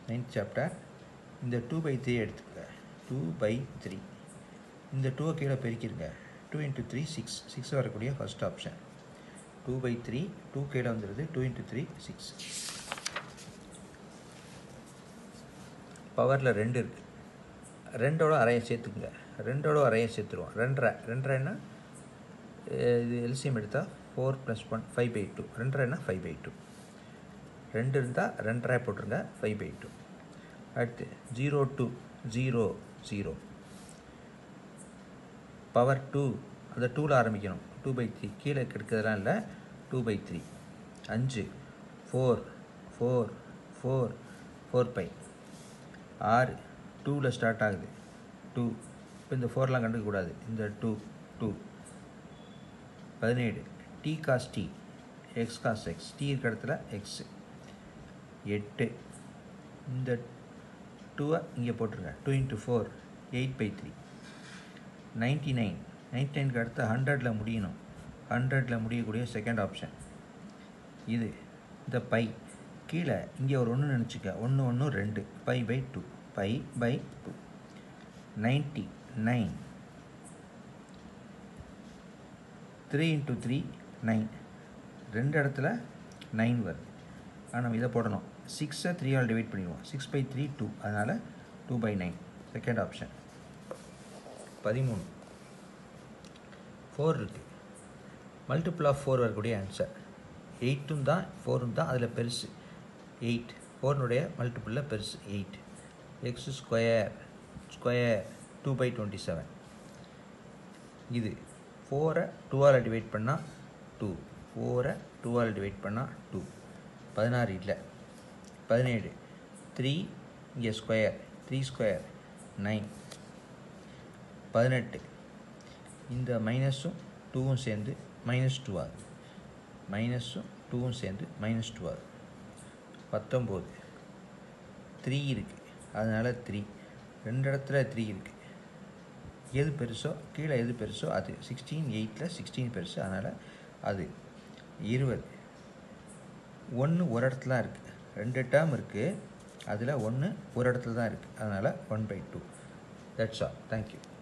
ninth chapter இந்த two by three எடுத்துக்கங்க two by three இந்த டூவை கீழே பெருக்கிருங்க two into three six six வரக்கூடிய first option two by three two கீழே வந்துடுது டூ இன்ட்டு த்ரீ சிக்ஸ் பவரில் ரெண்டு இருக்குது ரெண்டோட அரையை சேர்த்துக்குங்க ரெண்டோட அரையை சேர்த்துருவோம் ரெண்டரை ரெண்டரைன்னா அஹ் இது எல்சிஎம் எடுத்தால் four plus one five by two ரெண்டரைன்னா ஃபைவ் பை டூ ரெண்டு இருந்தால் ரெண்டரை போட்டுருங்க ஃபைவ் பை டூ அடுத்து zero two zero zero power two அந்த டூவில் ஆரம்பிக்கணும் டூ பை த்ரீ கீழே கெடுக்கிறதுலாம் இல்லை டூ பை த்ரீ அஞ்சு four four four four by ஆறு டூவில் ஸ்டார்ட் ஆகுது டூ இப்போ இந்த ஃபோர்லாம் கண்டுக்கக்கூடாது இந்த டூ டூ பதினேழு D cos D X cos X D இருக்கிற இடத்துல எக்ஸு எட்டு இந்த டூவை இங்கே போட்டுருங்க two into four eight by three ninety nine ninety நைனுக்கு அடுத்து ஹண்ட்ரடில் முடியணும் ஹண்ட்ரடில் முடியக்கூடிய செகண்ட் ஆப்ஷன் இது இந்த பை கீழே இங்கே ஒரு ஒன்று நினச்சிக்க ஒன்று ஒன்று ரெண்டு by by two by by two ninety nine three into three nine ரெண்டு இடத்துல நைன் வருது ஆனால் நம்ம இதை போடணும் சிக்ஸை த்ரீயால் டிவைட் பண்ணிடுவோம் சிக்ஸ் பை த்ரீ டூ அதனால் two by nine second option பதிமூணு ஃபோர் இருக்குது மல்டிபிள் ஆஃப் ஃபோர் வரக்கூடிய ஆன்சர் எயிட்டும் தான் ஃபோரும் தான் அதில் பெருசு எயிட் ஃபோர்னுடைய மல்டிபிளில் பெருசு eight X square square two by twenty seven இது ஃபோரை டூவால் டிவைட் பண்ணால் டூ ஃபோரை டூவால் டிவைட் பண்ணால் டூ பதினாறு இல்லை பதினேழு த்ரீ இங்கே ஸ்கொயர் த்ரீ ஸ்கொயர் நைன் பதினெட்டு இந்த மைனஸும் டூவும் சேர்ந்து மைனஸ் டூ ஆகுது மைனஸும் டூவும் சேர்ந்து மைனஸ் டூ ஆகுது பத்தொம்போது த்ரீ இருக்குது அதனால் த்ரீ ரெண்டு இடத்துல த்ரீ இருக்குது எது பெருசோ கீழே எது பெருசோ அது சிக்ஸ்டீன் எயிட்டில் சிக்ஸ்டீன் பெருசு அதனால் அது இருபது ஒன்று ஒரு இடத்துல தான் இருக்குது ரெண்டு டேர்ம் இருக்குது அதில் ஒன்று ஒரு இடத்துல தான் இருக்குது அதனால் one by two that's all thank you